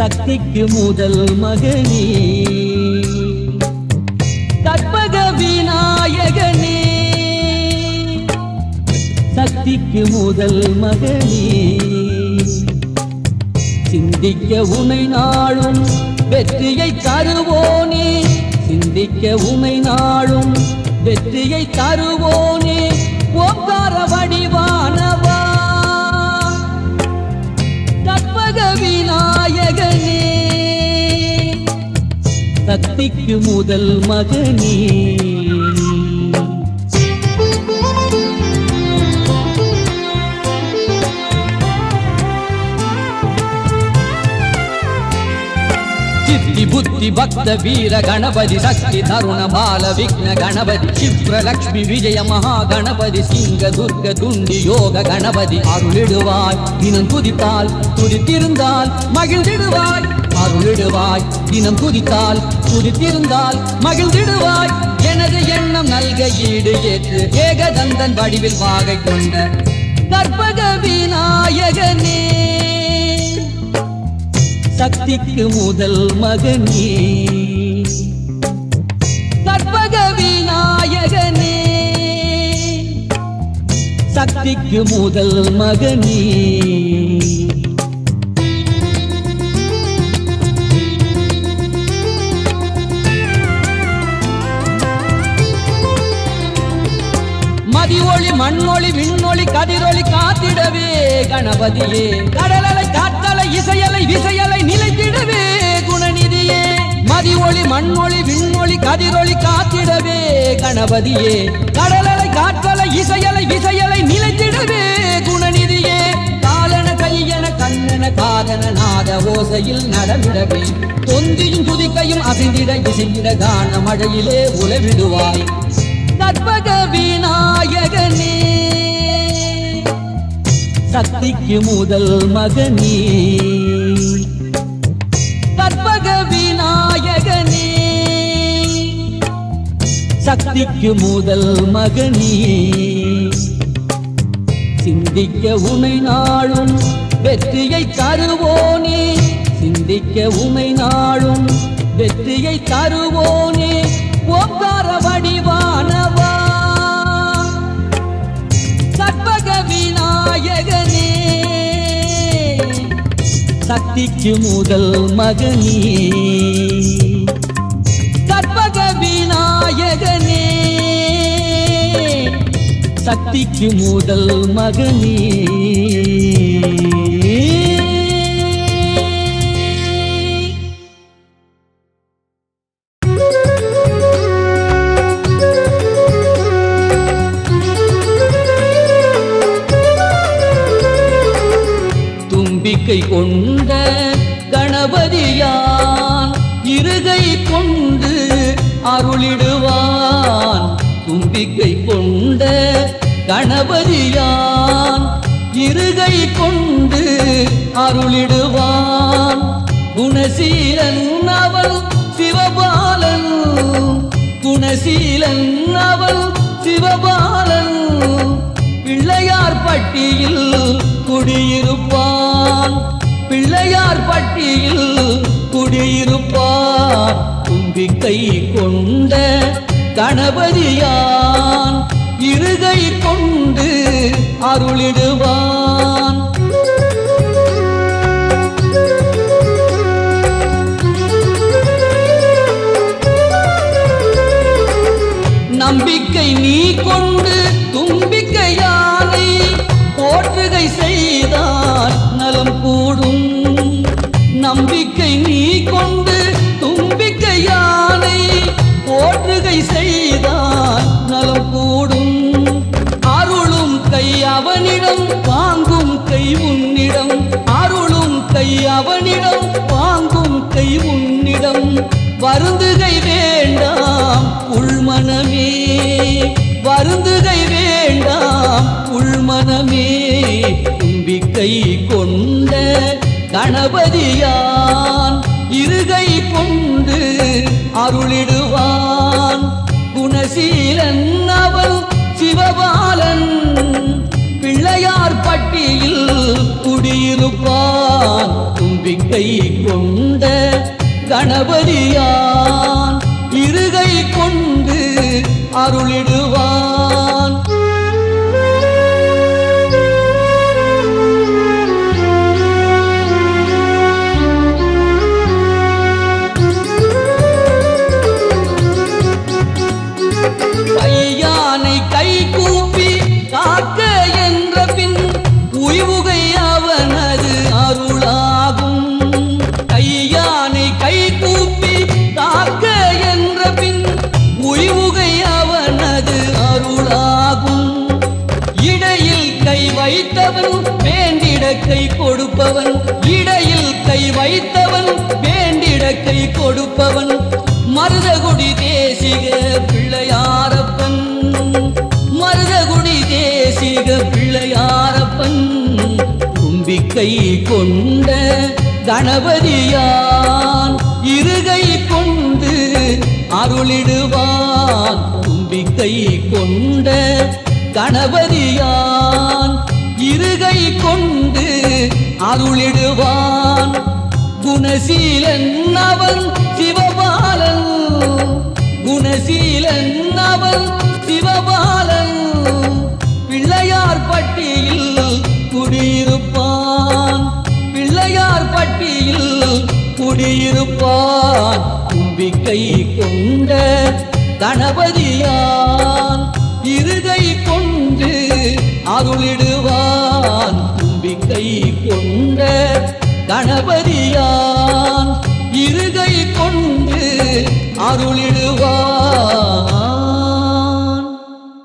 சக்திக்கு முதல் மகனே கற்பக விநாயகனே சக்திக்கு முதல் மகனே சிந்திக்க உனை நாளும் வெற்றியை தருவோனே சிந்திக்க உனை நாளும் வெற்றியை தருவோனே ஓங்கார வடிவானவா கற்பக விநாயகனே சக்திக்கு முதல் மகனே சித்தி புத்தி பக்த வீர கணபதி சக்தி தருண பால விக்ன கணபதி சிப்ர லக்ஷ்மி விஜய மகா கணபதி சிங்க துர்க துண்டி யோக கணபதி அருளிடுவாய் தினம் துதித்தால் துதித்திருந்தால் மகிழ்ந்திடுவாய் அருளிடுவாய் தினம் துதித்தால் துதித்திருந்தால் மகிழ்ந்திடுவாய் எனது எண்ணம் நல்க ஈடு ஏற்று ஏகதந்தன் வடிவில் வாகை கொண்ட கற்பக விநாயகனே சக்திக்கு முதல் மகனே கற்பக விநாயகனே சக்திக்கு முதல் மகனே மதி ஒளி மண்ணொளி விண்ணொளி கதிரொளி காத்திடவே கணபதியே கடலலை காற்றலை இசையலை விசையலை நிலைத்திடவே குணநிதியே மதி ஒளி மண்ணொளி விண்ணொளி கதிரொளி காத்திடவே கணபதியே கடலலை காற்றலை இசையலை விசையலை நிலைத்திடவே குணநிதியே காலன கையன கண்ணன காதன நாத ஓசையில் நடமிடவே தொந்தியும் துதிக்கையும் அசைந்திட இசைந்திட கான மழையிலே உலவிடுவாய் கற்பக விநாயகனே சக்திக்கு முதல் மகனே கற்பக விநாயகனே சக்திக்கு முதல் மகனே சிந்திக்க உனை நாளும் வெற்றியை தருவோனே சிந்திக்க உனை நாளும் வெற்றியை தருவோனே ஓங்கார வடிவானவா கற்பக விநாயகனே சக்திக்கு முதல் மகனே கற்பக விநாயகனே சக்திக்கு முதல் மகனே தும்பிக்கை கொண்ட கணபதியான் இருகை கொண்டு அருளிடுவான் தும்பிக்கை கொண்ட கணபதியான் இருகை கொண்டு அருளிடுவான் குணசீலன் அவள் சிவபாலன் குணசீலன் அவள் சிவபாலன் பிள்ளையார் பட்டியில் குடியிருப்பான் பிள்ளையார் பட்டியில் குடியிருப்பான் தும்பிக்கை கொண்ட கணபதியான் இருகை கொண்டு அருளிடுவான் நம்பிக்கை நீ கொண்டு தும்பிக்கையானை போற்றுகை செய்தால் நலம் கூடும் நம்பிக்கை நீ கொண்டு தும்பிக்கையானை போற்றுகை செய்தால் நலம் கூடும் அருளும் கை அவனிடம் வாங்கும் கை உன்னிடம் அருளும் கை அவனிடம் வாங்கும் கை உன்னிடம் வருந்துகை வேண்டாம் உள்மனமே வருந்துகை வேண்டாம் உள்மனமே தும்பிக்கை கொண்ட கணபதியான் இருகை கொண்டு அருளிடுவான் குணசீலன் அவள் சிவபாலன் பிள்ளையார் ப பட்டியில் குடியிருப்பான் தும்பிக்கை கொண்ட கணபதியான் இருகை கொண்டு அருளிடுவான் கையானை கை கூப்பி காக்க என்ற பின் உய்வுகை அவனது அருளாகும் கையானை கை கூப்பி காக்க என்ற பின் உய்வுகை அவனது அருளாகும் இடையில் கை வைத்தவன் வேண்டிட கை கொடுப்பவன் இடையில் கை வைத்தவன் வேண்டிட கை கொடுப்பவன் மருதகுடி தேசிக பிள்ளையாரப்பன் மருதகுடி தேசிக பிள்ளையாரப்பன் தும்பிக்கை கொண்ட கணபதியான் இருகை கொண்டு அருளிடுவான் தும்பிக்கை கொண்ட கணபதியான் இருகை கொண்டு அருளிடுவான் குணசீலன் அவன் சிவபாலன் குணசீலன் அவன் சிவபாலன் பிள்ளையார் பட்டியில் குடியிருப்பான் பிள்ளையார் பட்டியில் குடியிருப்பான் தும்பிக்கை கொண்ட கணபதியான் இருகை கொண்டு அருளிடுவான் தும்பிக்கை கொண்ட கணபதியான் இருகை கொண்டு அருளிடுவான்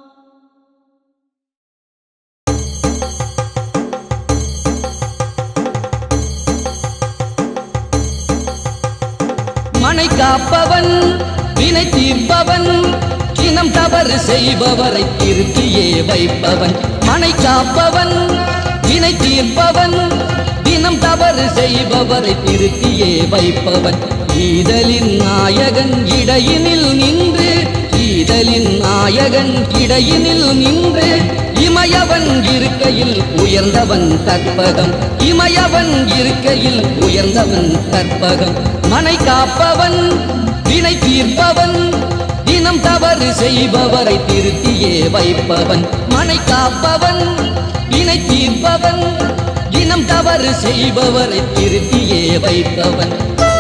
மனை காப்பவன் வினை தீர்ப்பவன் கிணம் தவறு செய்பவரை திருத்தியே வைப்பவன் மனை காப்பவன் வினை தீர்ப்பவன் தினம் தவறு செய்பவரை திருத்தியே வைப்பவன் ஈதலின் நாயகன் இடையினில் நின்று ஈதலின் நாயகன் இடையினில் நின்று இமயவன் இருக்கையில் உயர்ந்தவன் கற்பகம் இமயவன் இருக்கையில் உயர்ந்தவன் கற்பகம் மனை காப்பவன் வினை தீர்ப்பவன் தினம் தவறு செய்பவரை திருத்தியே வைப்பவன் மனை காப்பவன் வினை தீர்ப்பவன் தினம் தவறு செய்பவரை திருத்தியே வைப்பவன்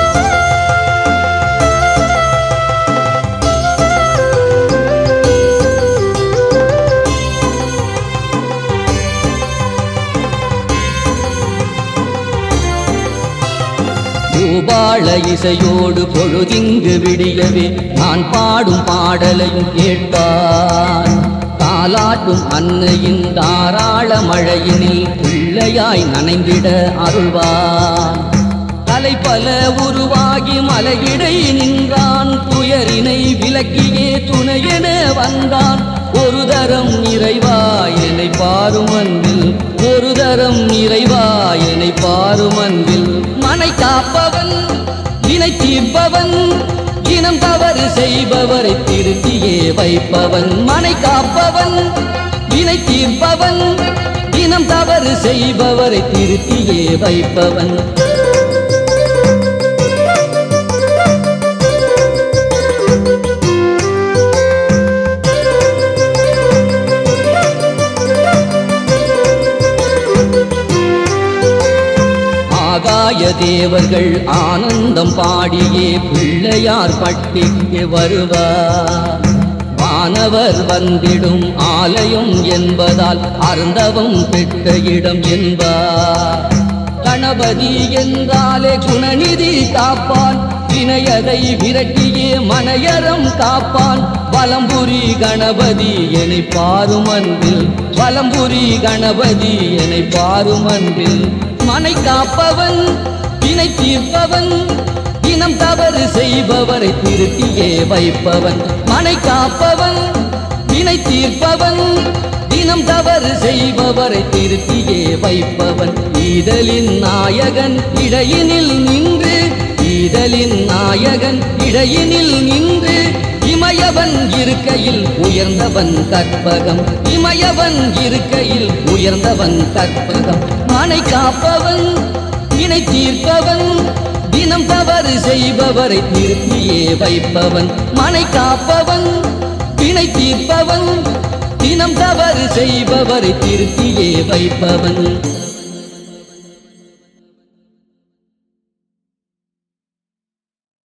பூபாள இசையோடு பொழுதிங்கு விடியவே நான் பாடும் பாடலையும் கேட்பான் தாலாட்டும் அன்னையின் தாராள மழையினில் பிள்ளையாய் நனைந்திட அருள்வான் தலை பல உருவாகி மலையிடை நின்றான் துயரினை விலக்கியே துணையென வந்தான் ஒரு தரம் இறைவா என்னை பாரும் அன்பில் ஒரு தரம் இறைவா என்னை பாரும் அன்பில் மனை காப்பவன் வினை தீர்ப்பவன் இனம் தவறு செய்பவரை திருத்தியே வைப்பவன் மனை காப்பவன் வினை தீர்ப்பவன் இனம் தவறு செய்பவரை திருத்தியே வைப்பவன் ஆகாய தேவர்கள் ஆனந்தம் பாடியே பிள்ளையார் பட்டிக்கு வருவார் வானவர் வந்திடும் ஆலயம் என்பதால் அருந்தவம் பெற்ற இடம் என்பார் கணபதி என்றாலே குணநிதி காப்பான் வினையதை விரட்டியே மனையறம் காப்பான் வலம்புரி கணபதி என்னை பாரும் அன்பில் வலம்புரி கணபதி என்னை பாரும் அன்பில் மனை காப்பவன் வினை தீர்ப்பவன் இனம் தவறு செய்பவரை திருத்தியே வைப்பவன் மனை காப்பவன் வினை தீர்ப்பவன் தினம் தவறு செய்பவரை திருத்தியே வைப்பவன் ஈதலின் நாயகன் இடையினில் நின்று ஈதலின் நாயகன் இடையினில் நின்று இமயவன் இருக்கையில் உயர்ந்தவன் கற்பகம் இமயவன் இருக்கையில் உயர்ந்தவன் கற்பகம் மனை காப்பவன் வினை தீர்ப்பவன் தினம் தவறு செய்பவரை திருப்பியே வைப்பவன் மனை காப்பவன் வினை தீர்ப்பவன் தினம் தவறு செய்பவரை திருப்பியே வைப்பவன்